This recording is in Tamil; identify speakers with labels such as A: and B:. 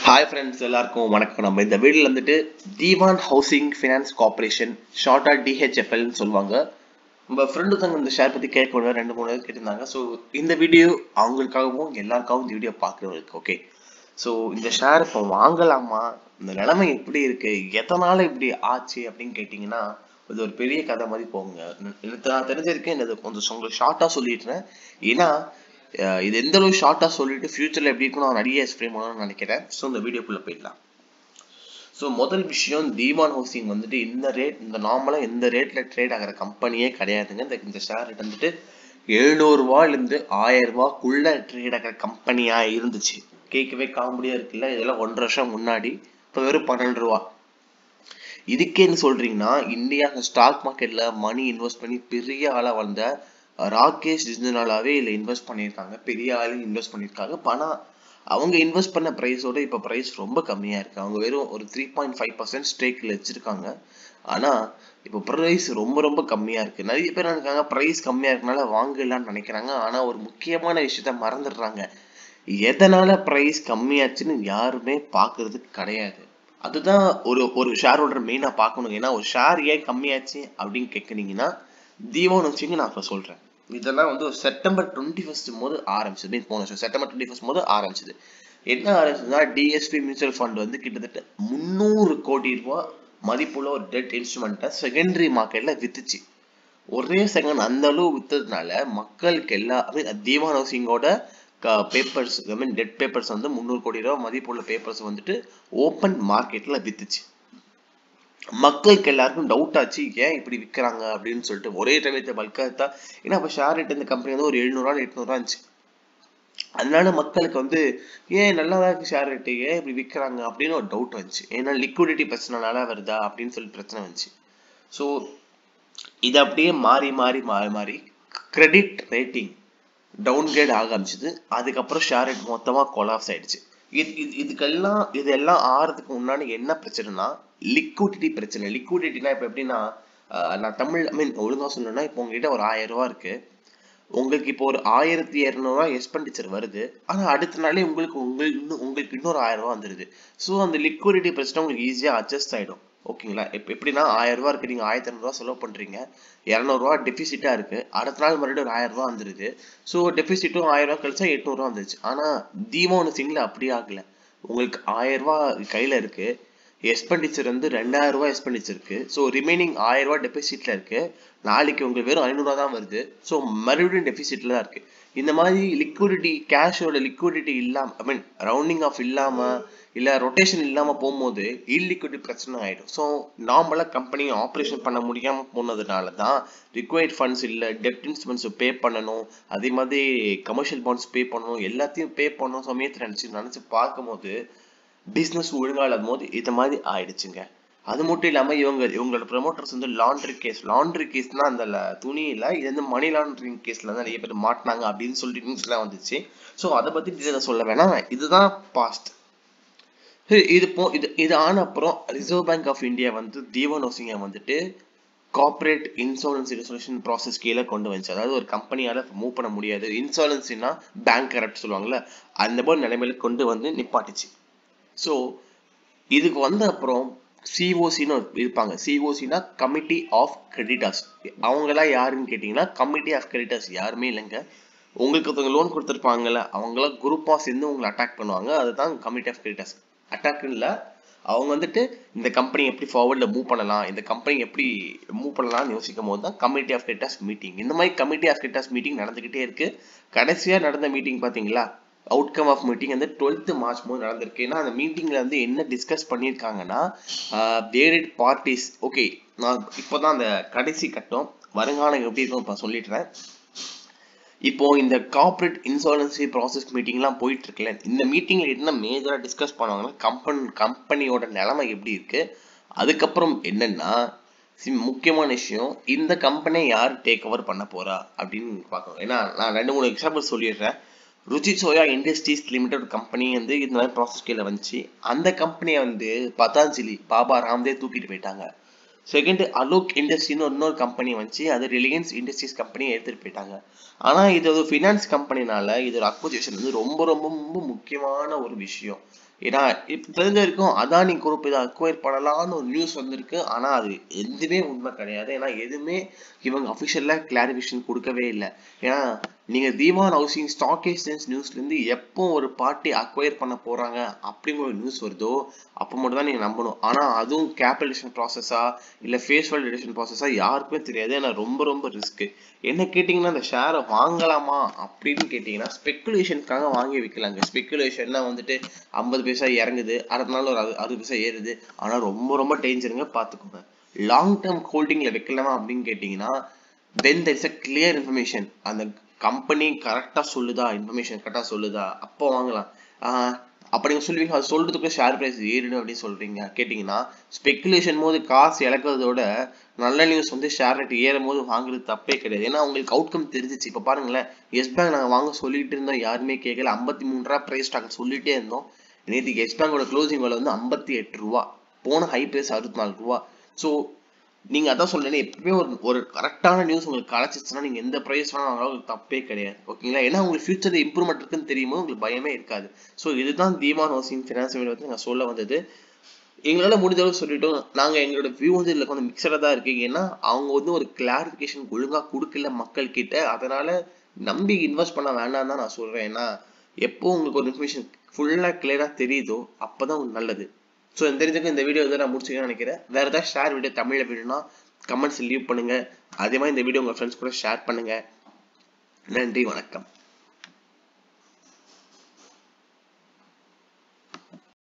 A: ஹாய் ஃப்ரெண்ட்ஸ் எல்லாருக்கும் வணக்கம் நம்ம இந்த வீடியோல வந்துட்டு தீவான் ஹவுசிங் ஃபினான்ஸ் கார்பரேஷன் ஷார்ட்டா டிஹெச்எஃப்எல்னு சொல்லுவாங்க நம்ம ஃப்ரெண்டு தாங்க இந்த ஷேர் பத்தி கேட்க ரெண்டு மூணு பேர் கேட்டிருந்தாங்க ஸோ இந்த வீடியோ அவங்களுக்காகவும் எல்லாருக்காகவும் இந்த வீடியோ பார்க்குறவங்களுக்கு ஓகே ஸோ இந்த ஷேர் இப்போ வாங்கலாமா இந்த நிலைமை எப்படி இருக்கு எதனால இப்படி ஆச்சு அப்படின்னு கேட்டிங்கன்னா இது ஒரு பெரிய கதை மாதிரி போங்க எனக்கு நான் தெரிஞ்சிருக்கேன் இது கொஞ்சம் உங்களுக்கு ஷார்ட்டாக சொல்லிடுறேன் ஏன்னா அஹ் இது எந்த அளவு ஷார்ட்டாக சொல்லிட்டு ஃபியூச்சரில் எப்படி இருக்கணும் நான் நிறைய எக்ஸ்பிளைன் பண்ணணும்னு நினைக்கிறேன் ஸோ இந்த வீடியோக்குள்ளே போயிடலாம் ஸோ முதல் விஷயம் தீவான் ஹவுசிங் வந்துட்டு இந்த ரேட் இந்த நார்மலாக இந்த ரேட்டில் ட்ரேட் ஆகிற கம்பெனியே கிடையாதுங்க இந்த இந்த ஷேர் ரேட் வந்துட்டு எழுநூறுவாலேருந்து ஆயிரம் ரூபாக்குள்ள ட்ரேட் ஆகிற கம்பெனியாக இருந்துச்சு கேட்கவே காமெடியாக இருக்குல்ல இதெல்லாம் ஒன்றரை வருஷம் முன்னாடி இப்போ வெறும் பன்னெண்டு ரூபா இதுக்கே என்ன சொல்றீங்கன்னா இந்தியா ஸ்டாக் மார்க்கெட்ல மணி இன்வெஸ்ட் பண்ணி பெரிய ஆளா வந்த ராகேஷ் ஜிஜ்னாலாவே இதுல இன்வெஸ்ட் பண்ணியிருக்காங்க பெரிய ஆளு இன்வெஸ்ட் பண்ணியிருக்காங்க பணம் அவங்க இன்வெஸ்ட் பண்ண ப்ரைஸோட இப்போ ப்ரைஸ் ரொம்ப கம்மியா இருக்கு அவங்க வெறும் ஒரு த்ரீ பாயிண்ட் ஃபைவ் பர்சன்ட் ஸ்டேக்ல வச்சிருக்காங்க ஆனா இப்போ ப்ரைஸ் ரொம்ப ரொம்ப கம்மியா இருக்கு நிறைய பேர் நினைக்காங்க ப்ரைஸ் கம்மியா இருக்கனால வாங்கலாம்னு நினைக்கிறாங்க ஆனா ஒரு முக்கியமான விஷயத்த மறந்துடுறாங்க எதனால ப்ரைஸ் கம்மியாச்சுன்னு யாருமே பாக்குறது கிடையாது அதுதான் ஒரு ஒரு ஷேர் ஹோல்டர் மெயினா பார்க்கணும் ஏன்னா ஒரு ஷேர் ஏன் கம்மியாச்சு அப்படின்னு கேட்குறீங்கன்னா தீவான் வச்சுங்க நான் இப்போ சொல்றேன் இதெல்லாம் வந்து ஒரு செப்டம்பர் டுவெண்ட்டி ஃபர்ஸ்ட் போது ஆரம்பிச்சது மீன் போன வருஷம் செப்டம்பர் டுவெண்ட்டி ஃபர்ஸ்ட் போது ஆரம்பிச்சது என்ன ஆரம்பிச்சதுன்னா டிஎஸ்பி மியூச்சுவல் ஃபண்ட் வந்து கிட்டத்தட்ட முந்நூறு கோடி ரூபாய் மதிப்புள்ள ஒரு டெட் இன்ஸ்ட்ருமெண்ட்டை செகண்டரி மார்க்கெட்ல வித்துச்சு ஒரே செகண்ட் அந்த அளவு வித்ததுனால மக்களுக்கு எல்லா ஐ மீன் தீவான் ஹவுசிங்கோட papers I mean debt papers வந்து முந்நூறு கோடி ரூபாய் மதிப்புள்ள பேப்பர்ஸ் வந்துட்டு ஓப்பன் மார்க்கெட்ல வித்துச்சு மக்களுக்கு எல்லாருக்கும் டவுட் ஆச்சு ஏன் இப்படி விற்கிறாங்க அப்படின்னு சொல்லிட்டு ஒரே டைம் பல்கா ஏன்னா அப்போ ஷேர் ரேட் இந்த கம்பெனி வந்து ஒரு எழுநூறுவா எட்நூறுவா இருந்துச்சு அதனால மக்களுக்கு வந்து ஏன் நல்லா தான் இருக்கு ஷேர் ரேட்டு ஏன் இப்படி விற்கிறாங்க அப்படின்னு ஒரு டவுட் வந்துச்சு ஏன்னா லிக்விடிட்டி பிரச்சனைனால வருதா அப்படின்னு சொல்லி பிரச்சனை வந்துச்சு ஸோ இது அப்படியே மாறி மாறி மாறி மாறி கிரெடிட் ரேட்டிங் டவுன்கிரேட் ஆக ஆரம்பிச்சது அதுக்கப்புறம் ஷேர் ரேட் மொத்தமா கொலாப்ஸ் ஆயிடுச்சு இது இது இதுக்கெல்லாம் இதெல்லாம் ஆறதுக்கு முன்னாடி என்ன பிரச்சனைனா லிக்விடிட்டி பிரச்சனை லிக்விடிட்டினா இப்போ எப்படின்னா நான் தமிழ் ஐ மீன் ஒழுங்கா சொல்லணும்னா இப்போ உங்ககிட்ட ஒரு ஆயிரம் ரூபா இருக்கு உங்களுக்கு இப்போ ஒரு ஆயிரத்தி இரநூறுவா எக்ஸ்பெண்டிச்சர் வருது ஆனா அடுத்த நாளே உங்களுக்கு உங்களுக்கு இன்னும் உங்களுக்கு இன்னொரு ஆயிரம் ரூபா வந்துருது ஸோ அந்த லிக்விடிட்டி பிரச்சனை உங்களுக்கு ஈஸியா அட்ஜஸ்ட் ஆயிடும் ஓகேங்களா இப்போ எப்படின்னா ஆயிரம் ரூபா இருக்கு நீங்க ஆயிரத்தி இரநூறுவா செலவு பண்றீங்க இரநூறுவா டெபிசிட்டா இருக்கு அடுத்த நாள் மறுபடியும் ஒரு ஆயிரம் ரூபா வந்துருது ஸோ டெபிசிட்டும் ஆயிரம் ரூபா கழிச்சா எட்நூறுவா வந்துருச்சு ஆனா தீபாவளி சிங்கில் அப்படி ஆகல உங்களுக்கு ஆயிரம் ரூபா கையில இருக்கு எக்ஸ்பெண்டிச்சர் வந்து ரெண்டாயிரம் ரூபாய் எக்ஸ்பெண்டிச்சர் இருக்கு ஸோ ரிமைனிங் ஆயிரம் ரூபாய் டெபிசிட்ல இருக்கு நாளைக்கு உங்களுக்கு வெறும் ஐநூறுவா தான் வருது ஸோ மறுபடியும் டெபிசிட்ல தான் இருக்கு இந்த மாதிரி லிக்விடிட்டி கேஷோட லிக்விடிட்டி இல்லாம ஐ மீன் ரவுண்டிங் ஆஃப் இல்லாம இல்ல ரொட்டேஷன் இல்லாம போகும்போது இல்லிக்விடிட்டி பிரச்சனை ஆயிடும் ஸோ நார்மலா கம்பெனி ஆப்ரேஷன் பண்ண முடியாம போனதுனால தான் ரிக்வயர்ட் ஃபண்ட்ஸ் இல்ல டெப்ட் இன்ஸ்ட்ருமெண்ட்ஸ் பே பண்ணணும் அதே மாதிரி கமர்ஷியல் பாண்ட்ஸ் பே பண்ணணும் எல்லாத்தையும் பே பண்ணணும் சமயத்தில் நினைச்சு நினைச்சு பார்க்கும்போது பிஸ்னஸ் ஒழுங்காகும் போது இது மாதிரி ஆயிடுச்சுங்க அது மட்டும் இல்லாம இவங்க இவங்களோட ப்ரமோட்டர்ஸ் வந்து லாண்ட்ரி கேஸ் லாண்ட்ரி கேஸ்னா அந்த துணி இல்ல இது வந்து மணி லாண்ட்ரிங் கேஸ்ல தான் நிறைய பேர் மாட்டினாங்க அப்படின்னு சொல்லிட்டு நியூஸ் எல்லாம் வந்துச்சு ஸோ அதை பத்தி இதை சொல்ல வேணாம் இதுதான் பாஸ்ட் இது போ இது இது ஆன அப்புறம் ரிசர்வ் பேங்க் ஆஃப் இந்தியா வந்து தீவன் ஹவுசிங்கை வந்துட்டு கார்பரேட் இன்சூரன்ஸ் ரெசல்யூஷன் ப்ராசஸ் கீழே கொண்டு வந்துச்சு அதாவது ஒரு கம்பெனியால மூவ் பண்ண முடியாது இன்சூரன்ஸ்னா பேங்க் கரப்ட் சொல்லுவாங்கல்ல அந்த போல் நிலைமையில கொண்டு வந்து நிப்பாட்டிச்சு ஸோ இதுக்கு வந்த அப்புறம் சிஓசின்னு இருப்பாங்க சிஓசினா கமிட்டி ஆஃப் கிரெடிட்டர்ஸ் அவங்களாம் யாருன்னு கேட்டிங்கன்னா கமிட்டி ஆஃப் கிரெடிட்டர்ஸ் யாருமே இல்லைங்க உங்களுக்கு ஒருத்தவங்க லோன் கொடுத்துருப்பாங்கல்ல அவங்களாம் குரூப்பாக சேர்ந்து உங்களை அட்டாக் பண்ணுவாங்க அதுதான் கமிட்டி ஆஃப் கிரெடிட்டர்ஸ் அட்டாக் இல்லை அவங்க வந்துட்டு இந்த கம்பெனி எப்படி ஃபார்வர்டில் மூவ் பண்ணலாம் இந்த கம்பெனி எப்படி மூவ் பண்ணலாம்னு யோசிக்கும் போது தான் கமிட்டி ஆஃப் கிரெடிட்டர்ஸ் மீட்டிங் இந்த மாதிரி கமிட்டி ஆஃப் கிரெடிட்டர்ஸ் மீட்டிங் நடந்துகிட்டே இருக்கு கடைசியாக நடந்த மீட்டிங் பார்த்தீங்களா அவுட்கம் ஆஃப் மீட்டிங் வந்து டுவெல்த் மார்ச் போது நடந்திருக்கு ஏன்னா அந்த மீட்டிங்ல வந்து என்ன டிஸ்கஸ் பண்ணியிருக்காங்கன்னா வேரிட் பார்ட்டிஸ் ஓகே நான் இப்போதான் அந்த கடைசி கட்டம் வருங்காலம் எப்படி இருக்கும் இப்போ சொல்லிடுறேன் இப்போ இந்த கார்பரேட் இன்சூரன்சி ப்ராசஸ் மீட்டிங்லாம் போயிட்டு இருக்குல்ல இந்த மீட்டிங்ல என்ன மேஜராக டிஸ்கஸ் பண்ணுவாங்கன்னா கம்பெனி கம்பெனியோட நிலைமை எப்படி இருக்கு அதுக்கப்புறம் என்னன்னா முக்கியமான விஷயம் இந்த கம்பெனியை யார் டேக் ஓவர் பண்ண போறா அப்படின்னு பார்க்கணும் ஏன்னா நான் ரெண்டு மூணு எக்ஸாம்பிள் சொல்லிடுறேன் Ruchi soya industries limited company வந்து இந்த மாதிரி ப்ராசஸ் கீழே வந்துச்சு அந்த கம்பெனியை வந்து பதாஞ்சலி பாபா ராம்தேவ் தூக்கிட்டு போயிட்டாங்க செகண்ட் அலோக் இண்டஸ்ட்ரின்னு இன்னொரு கம்பெனி வந்துச்சு அது ரிலையன்ஸ் இண்டஸ்ட்ரீஸ் கம்பெனியை எடுத்துட்டு போயிட்டாங்க ஆனா இது ஒரு ஃபினான்ஸ் கம்பெனினால இது ஒரு அக்வசிஷன் வந்து ரொம்ப ரொம்ப ரொம்ப முக்கியமான ஒரு விஷயம் ஏன்னா இப்ப தெரிஞ்ச வரைக்கும் அதானி குரூப் இதை அக்வயர் பண்ணலாம்னு ஒரு நியூஸ் வந்திருக்கு ஆனா அது எதுவுமே உண்மை கிடையாது ஏன்னா எதுவுமே இவங்க அஃபிஷியலா கிளாரிஃபிகேஷன் கொடுக்கவே இல்லை ஏன்னா நீங்க தீவான் ஹவுசிங் ஸ்டாக் எக்ஸ்சேஞ்ச் நியூஸ்ல இருந்து எப்போ ஒரு பார்ட்டி அக்வயர் பண்ண போறாங்க அப்படிங்கிற ஒரு நியூஸ் வருதோ அப்போ மட்டும் தான் நீங்க நம்பணும் ஆனா அதுவும் கேபிடேஷன் ப்ராசஸா இல்ல ஃபேஸ் வேலிடேஷன் ப்ராசஸா யாருக்குமே தெரியாது ஏன்னா ரொம்ப ரொம்ப ரிஸ்க் என்ன கேட்டீங்கன்னா அந்த ஷேரை வாங்கலாமா அப்படின்னு கேட்டீங்கன்னா ஸ்பெகுலேஷனுக்காக வாங்கி வைக்கலாங்க ஸ்பெகுலேஷன்னா வந்துட்டு ஐம்பது பைசா இறங்குது அடுத்த நாள் ஒரு அறுபது பைசா ஏறுது ஆனா ரொம்ப ரொம்ப டேஞ்சருங்க பாத்துக்கோங்க லாங் டேர்ம் ஹோல்டிங்ல வைக்கலாமா அப்படின்னு கேட்டீங்கன்னா then there is a clear information அந்த கம்பெனி கரெக்டா சொல்லுதா இன்ஃபர்மேஷன் கரெக்டா சொல்லுதா அப்போ வாங்கலாம் ஆஹ் அப்ப நீங்க சொல்லுவீங்க அது சொல்றதுக்கு ஷேர் பிரைஸ் ஏறிடும் அப்படின்னு சொல்றீங்க கேட்டீங்கன்னா ஸ்பெகுலேஷன் போது காசு இழக்கிறதோட நல்ல நியூஸ் வந்து ஷேர் ரேட் ஏறும் போது வாங்குறது தப்பே கிடையாது ஏன்னா உங்களுக்கு அவுட்கம் தெரிஞ்சிச்சு இப்ப பாருங்களேன் எஸ் பேங்க் நாங்க வாங்க சொல்லிட்டு இருந்தோம் யாருமே கேட்கல ஐம்பத்தி மூணு ரூபா பிரைஸ் டாக் சொல்லிட்டே இருந்தோம் நேற்றுக்கு எஸ் பேங்கோட க்ளோசிங் விலை வந்து ஐம்பத்தி எட்டு ரூபா போன ஹை பிரைஸ் அறுபத்தி நாலு ரூபா ஸோ நீங்க அதான் சொல்றேன் எப்பவுமே ஒரு ஒரு கரெக்டான நியூஸ் உங்களுக்கு கிடைச்சிச்சுன்னா நீங்க எந்த பிரைஸ் வேணாலும் உங்களுக்கு தப்பே கிடையாது ஓகேங்களா ஏன்னா உங்களுக்கு ஃபியூச்சர்ல இம்ப்ரூவ்மெண்ட் இருக்குன்னு தெரியுமோ உங்களுக்கு பயமே இருக்காது ஸோ இதுதான் தீமான் ஹவுசிங் ஃபினான்ஸ் வீடியோ வந்து நாங்கள் சொல்ல வந்தது எங்களால முடிஞ்ச அளவு சொல்லிட்டோம் நாங்க எங்களோட வியூ வந்து இதுல கொஞ்சம் மிக்சடா தான் இருக்கு ஏன்னா அவங்க வந்து ஒரு கிளாரிபிகேஷன் ஒழுங்கா கொடுக்கல மக்கள் கிட்ட அதனால நம்பி இன்வெஸ்ட் பண்ண வேண்டாம் தான் நான் சொல்றேன் ஏன்னா எப்போ உங்களுக்கு ஒரு இன்ஃபர்மேஷன் ஃபுல்லா கிளியரா தெரியுதோ அப்பதான் உங்களுக்கு நல்லது ஸோ தெரிஞ்சுக்க இந்த வீடியோ வந்து நான் முடிச்சுக்கணும்னு நினைக்கிறேன் வேற ஏதாவது ஷேர் வீடியோ தமிழ்ல வேணும்னா கமெண்ட்ஸ் லீவ் பண்ணுங்க அதே மாதிரி இந்த வீடியோ உங்க ஃப்ரெண்ட்ஸ் கூட ஷேர் பண்ணுங்க நன்றி வணக்கம்